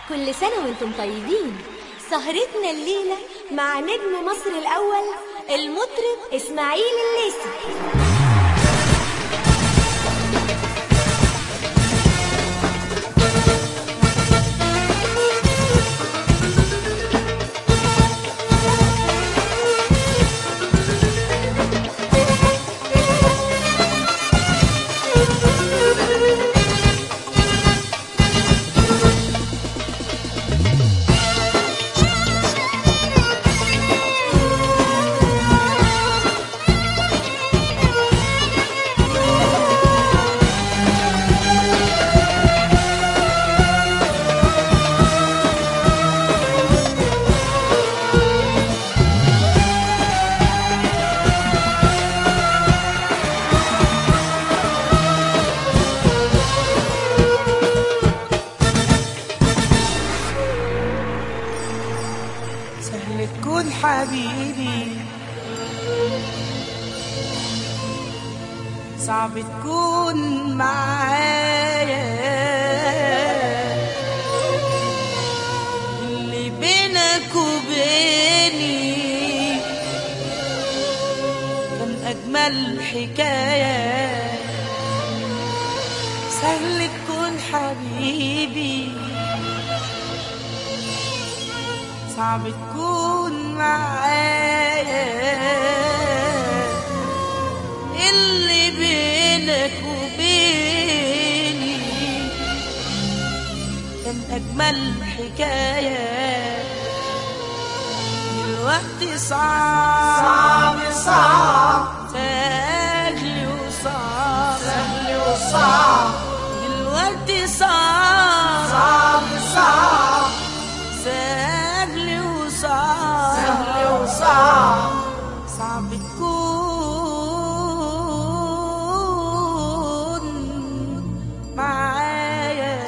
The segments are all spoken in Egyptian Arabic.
كل سنة وانتم طيبين سهرتنا الليلة مع نجم مصر الأول المطرب إسماعيل الليثي سهل تكون حبيبي صعب تكون معايا اللي بينك وبيني كان أجمل حكاية سهل تكون حبيبي صعب تكون معايا اللي بينك وبيني كان أجمل حكاية دلوقتي صعب صعب صعب سهل وصعب سهل وصعب دلوقتي صعب صعب صعب سهل وصعب سهل وصعب صعب تكون معايا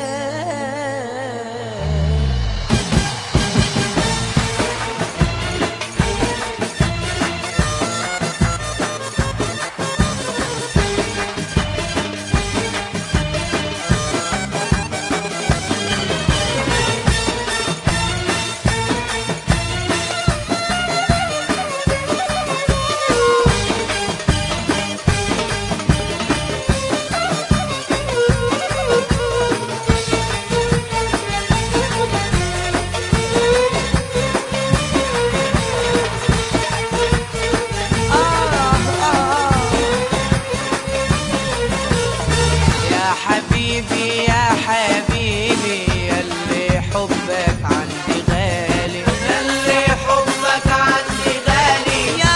يا حبيبي يا حبيبي يلي حبك عندي غالي اللي حبك عندي غالي يا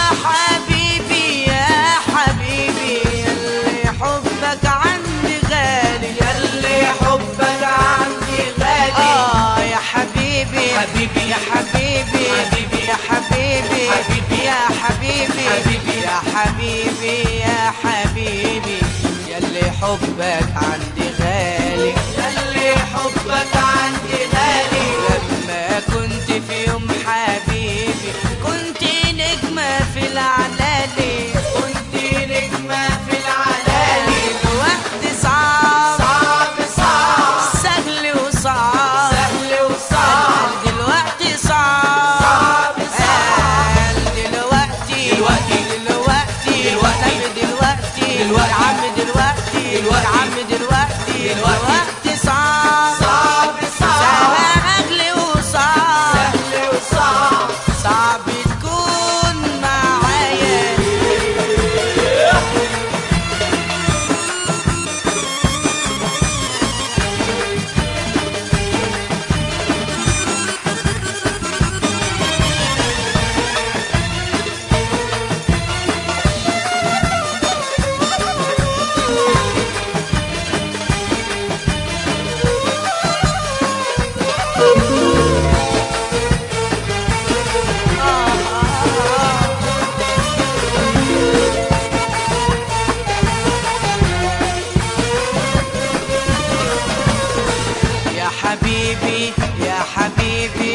حبيبي يا حبيبي يلي حبك عندي غالي اللي حبك عندي غالي آه يا حبيبي حبيبي. يا حبيبي حبيبي. يا حبيبي حبيبي. يا حبيبي حبيبي. يا حبيبي يا حبيبي يلي حبك عندي غالي اللي حبك عندي غالي لما كنت في يوم حبيبي كنت نجمة في العلالي كنت نجمة في العلالي الوقت صعب صعب صعب سهل وصعب سهل وصعب دلوقتي صعب صعب صعب قال دلوقتي دلوقتي. دلوقتي دلوقتي. نبي دلوقتي دلوقتي. يا عم دلوقتي دلوقتي. يا عم دلوقتي دلوقتي. دلوقتي صعب صعب صعب سهل وصعب سهل وصعب صعب تكون معايا يا حبيبي يا حبيبي